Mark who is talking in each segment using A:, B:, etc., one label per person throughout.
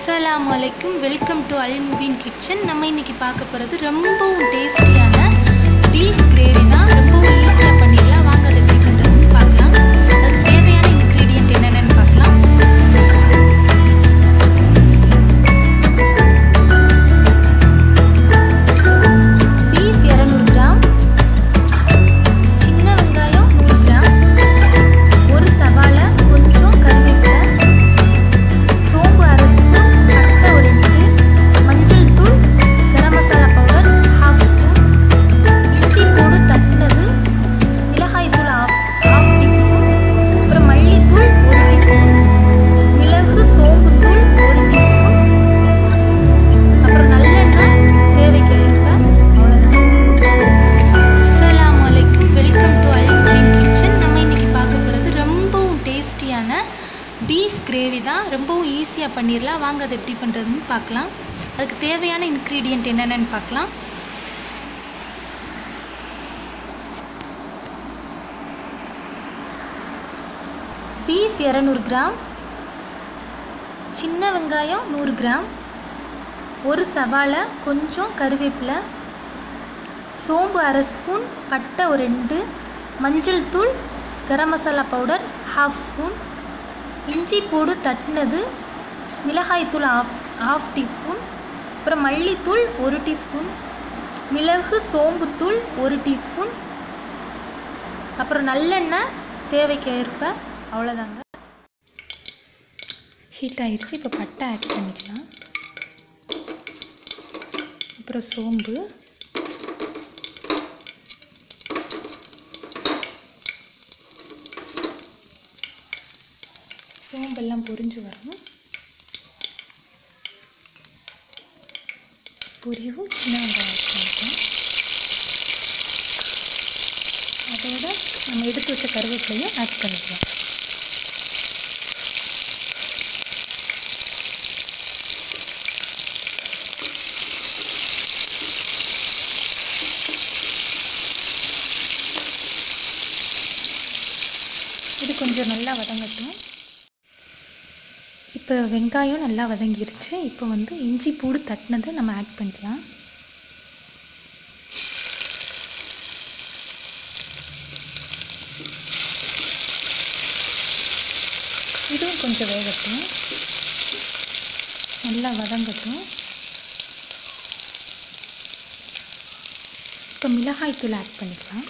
A: அஸ்ஸலாமு அலைக்கும் welcome to அல் முபீன் கிச்சன் நம்ம இன்னைக்கு பார்க்க போகிறது ரொம்பவும் டேஸ்டியான பீஃப் கிரேவி தான் ரொம்பவும் ஈஸியாக பண்ணிடலாம் வாங்க அதை எப்படி பண்ணுறதுன்னு பார்க்கலாம் அதுக்கு தேவையான இன்க்ரீடியன்ட் என்னென்னு பார்க்கலாம் பீஃப் இரநூறு கிராம் சின்ன வெங்காயம் நூறு கிராம் ஒரு சவாலை கொஞ்சம் கருவேப்பிலை சோம்பு அரை ஸ்பூன் பட்டை ஒரு ரெண்டு மஞ்சள் தூள் garam masala powder half spoon இஞ்சி பூடு தட்டினது மிளகாய் தூள் ஆஃப் ஹாஃப் டீஸ்பூன் அப்புறம் மல்லித்தூள் ஒரு டீஸ்பூன் மிளகு சோம்பு தூள் ஒரு டீஸ்பூன் அப்புறம் நல்லெண்ணெய் தேவைக்கு ஏற்ப அவ்வளோதான் அஸ்ஸலாமு அலைக்கும் வெல்கம் டு அல் முபீன் கிச்சன் நம்ம இன்னைக்கு பார்க்க போகிறது ரொம்பவும் டேஸ்டியான பீஃப் கிரேவி தான் ரொம்பவும் ஈஸியாக பண்ணிடலாம் வாங்க அதை எப்படி பண்ணுறதுன்னு பார்க்கலாம் அதுக்கு தேவையான இன்க்ரீடியன்ட் என்னென்னு பார்க்கலாம் பீஃப் இரநூறு கிராம் சின்ன வெங்காயம் நூறு கிராம் ஒரு சவாலை கொஞ்சம் கருவேப்பிலை சோம்பு அரை ஸ்பூன் பட்டை ஒரு ரெண்டு மஞ்சள் தூள் garam masala powder half spoon இஞ்சி பூடு தட்டினது மிளகாய்த்தூள் ஆஃப் ஆஃப் டீஸ்பூன் அப்புறம் மல்லித்தூள் ஒரு டீஸ்பூன் மிளகு சோம்புத்தூள் ஒரு டீஸ்பூன் அப்புறம் நல்லெண்ணெய் தேவைக்கு ஏற்ப அவ்வளோதாங்க ஹீட் ஆயிடுச்சு இப்போ பட்டை ஆட் பண்ணிக்கலாம் அப்புறம் சோம்பு சோம்பெல்லாம் பொரிஞ்சு வரணும் பொரியவும் சின்ன வெங்காயம் ஆட் பண்ணிக்கலாம் அதோட நம்ம எடுத்து வச்ச கருவேப்பிலையும் ஆட் பண்ணிக்கலாம் இது கொஞ்சம் நல்லா வதங்கட்டும் இப்போ வெங்காயம் நல்லா வதங்கிருச்சு இப்போ வந்து இஞ்சி பூடு தட்டினதை நம்ம ஆட் பண்ணிக்கலாம் இதுவும் கொஞ்சம் வேகட்டும் நல்லா வதங்கட்டும் இப்போ மிளகாய் தூள் ஆட் பண்ணிக்கலாம்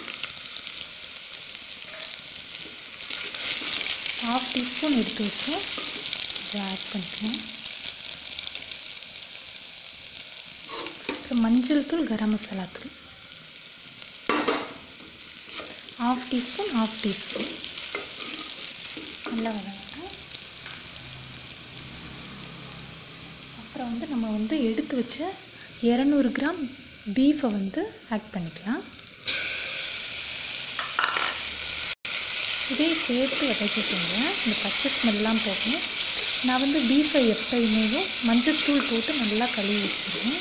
A: ஹாஃப் டீஸ்பூன் எடுத்து வச்சு இதை ஆட் பண்ணிக்கலாம் அப்புறம் மஞ்சள் தூள் கரம் மசாலா தூள் ஹாஃப் டீஸ்பூன் ஹாஃப் டீஸ்பூன் நல்லா வதங்கட்டும் அப்புறம் வந்து நம்ம வந்து எடுத்து வச்ச இரநூறு கிராம் பீஃபை வந்து ஆட் பண்ணிக்கலாம் இதே சேர்த்து வதக்கிக்கோங்க இந்த பச்சை ஸ்மெல்லாம் போகணும் நான் வந்து பீஃபை எப்பயுமே மஞ்சத்தூள் போட்டு நல்லா கழுவி வச்சுருவேன்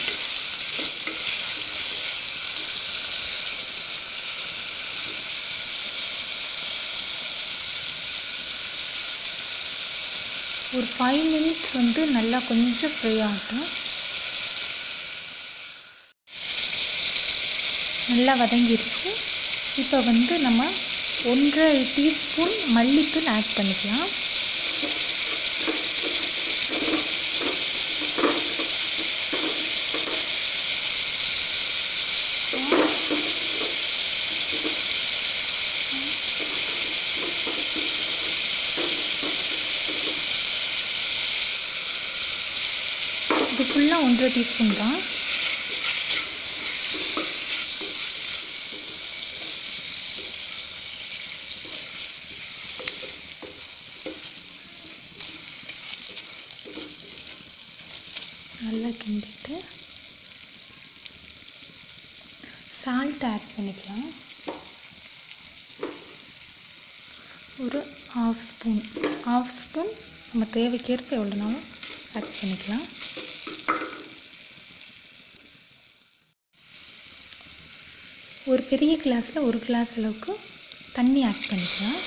A: ஒரு ஃபைவ் மினிட்ஸ் வந்து நல்லா கொஞ்சம் ஃப்ரை ஆகட்டும் நல்லா வதங்கிருச்சு இப்போ வந்து நம்ம ஒன்றரை டீஸ்பூன் மல்லித்தூள் ஆட் பண்ணிக்கலாம் இது ஃபுல்லாக ஒன்றரை டீஸ்பூன் தான் நல்லா கிண்டிட்டு சால்ட் ஆட் பண்ணிக்கலாம் ஒரு ஹாஃப் ஸ்பூன் ஹாஃப் ஸ்பூன் நம்ம தேவைக்கேற்ப எவ்வளோனாலும் ஆட் பண்ணிக்கலாம் ஒரு பெரிய கிளாஸில் ஒரு கிளாஸ் அளவுக்கு தண்ணி ஆட் பண்ணிக்கலாம்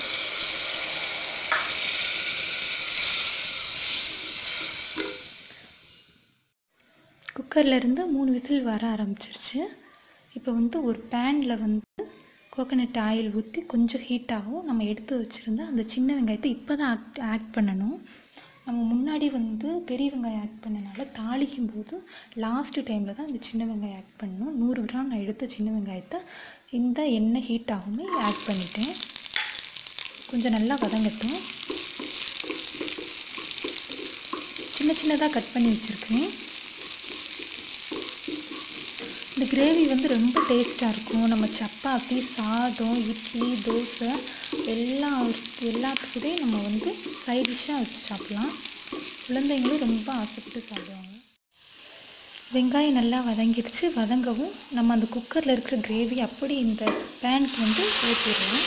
A: குக்கர்லேருந்து மூணு விசில் வர ஆரம்பிச்சிருச்சு இப்போ வந்து ஒரு பேனில் வந்து கோகனட் ஆயில் ஊற்றி கொஞ்சம் ஹீட் ஆகும் நம்ம எடுத்து வச்சுருந்த அந்த சின்ன வெங்காயத்தை இப்போ தான் ஆக்ட் ஆட் பண்ணணும் நம்ம முன்னாடி வந்து பெரிய வெங்காயம் ஆட் பண்ணனால தாளிக்கும் போது லாஸ்ட் டைமில் தான் இந்த சின்ன வெங்காயம் ஆட் பண்ணணும் நூறு கிராம் நான் எடுத்த சின்ன வெங்காயத்தை இந்த எண்ணெய் ஹீட் ஆகுமே ஆட் பண்ணிட்டேன் கொஞ்சம் நல்லா வதங்கட்டும் சின்ன சின்னதாக கட் பண்ணி வச்சுருக்கேன் இந்த கிரேவி வந்து ரொம்ப டேஸ்ட்டாக இருக்கும் நம்ம சப்பாத்தி சாதம் இட்லி தோசை எல்லா எல்லாத்துக்கூடயும் நம்ம வந்து சைட் டிஷ்ஷாக வச்சு சாப்பிட்லாம் குழந்தைங்களும் ரொம்ப ஆசைப்பட்டு சாப்பிடுவாங்க வெங்காயம் நல்லா வதங்கிருச்சு வதங்கவும் நம்ம அந்த குக்கரில் இருக்கிற கிரேவி அப்படி இந்த பேனுக்கு வந்து ஊற்றிடலாம்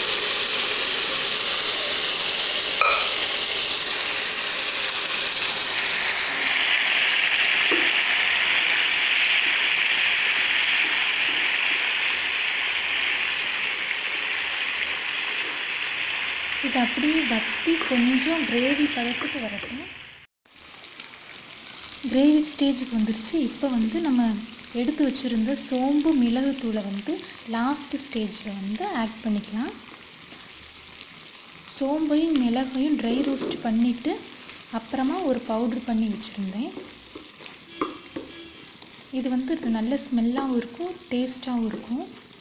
A: இது அப்படியே வத்தி கொஞ்சம் கிரேவி பதத்துக்கு வரட்டும் கிரேவி ஸ்டேஜுக்கு வந்துருச்சு இப்போ வந்து நம்ம எடுத்து வச்சுருந்த சோம்பு மிளகுத்தூளை வந்து லாஸ்ட் ஸ்டேஜில் வந்து ஆட் பண்ணிக்கலாம் சோம்பையும் மிளகையும் ட்ரை ரோஸ்ட் பண்ணிவிட்டு அப்புறமா ஒரு பவுட்ரு பண்ணி வச்சுருந்தேன் இது வந்து நல்ல ஸ்மெல்லாகவும் இருக்கும் டேஸ்ட்டாகவும் இருக்கும்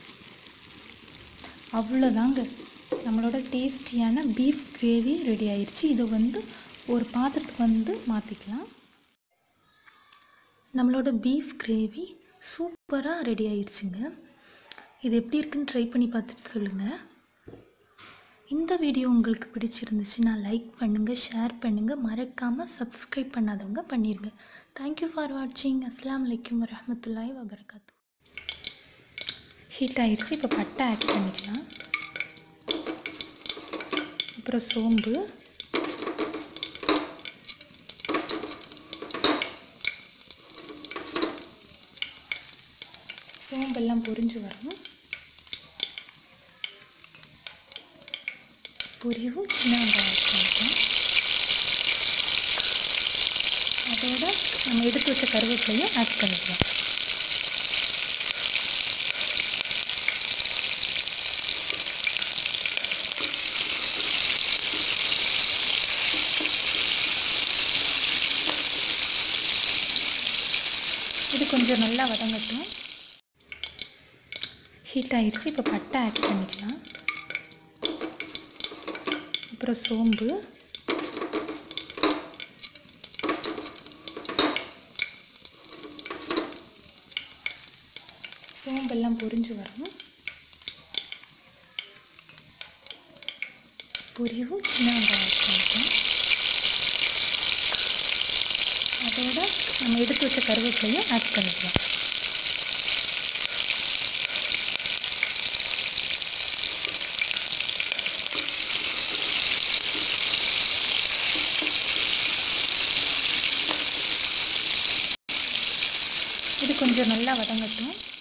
A: அவ்வளோதாங்க நம்மளோட டேஸ்டியான பீஃப் கிரேவி ரெடி ஆயிடுச்சு இதை வந்து ஒரு பாத்திரத்துக்கு வந்து மாற்றிக்கலாம் நம்மளோட பீஃப் கிரேவி சூப்பராக ரெடி ஆயிடுச்சுங்க இது எப்படி இருக்குன்னு ட்ரை பண்ணி பார்த்துட்டு சொல்லுங்கள் இந்த வீடியோ உங்களுக்கு பிடிச்சிருந்துச்சுன்னா லைக் பண்ணுங்கள் ஷேர் பண்ணுங்கள் மறக்காமல் சப்ஸ்கிரைப் பண்ணாதவங்க பண்ணிடுங்க தேங்க்யூ ஃபார் வாட்சிங் அஸ்லாம் வலைக்கம் வரமத்துல்லாய் வபரகாத்து ஹீட் ஆயிடுச்சு இப்போ பட்டை ஆட் பண்ணிக்கலாம் அப்புறம் சோம்பு சோம்பெல்லாம் பொரிஞ்சு வரணும் பொரியவும் சின்ன வெங்காயம் பண்ணிக்கலாம் அதோட நம்ம எடுத்து வச்ச கருவேப்பிலையும் ஆட் பண்ணிக்கலாம் இது கொஞ்சம் நல்லா வதங்கட்டும் ஹீட் ஆயிடுச்சு இப்போ பட்டை ஆட் பண்ணிக்கலாம் அப்புறம் சோம்பு சோம்பெல்லாம் பொரிஞ்சு வரணும் பொரியவும் சின்ன வெங்காயம் ஆட் பண்ணிக்கலாம் அதோட நம்ம எடுத்து வச்ச கருவேப்பிலையும் ஆட் பண்ணிக்கலாம் இது கொஞ்சம் நல்லா வதங்கட்டும்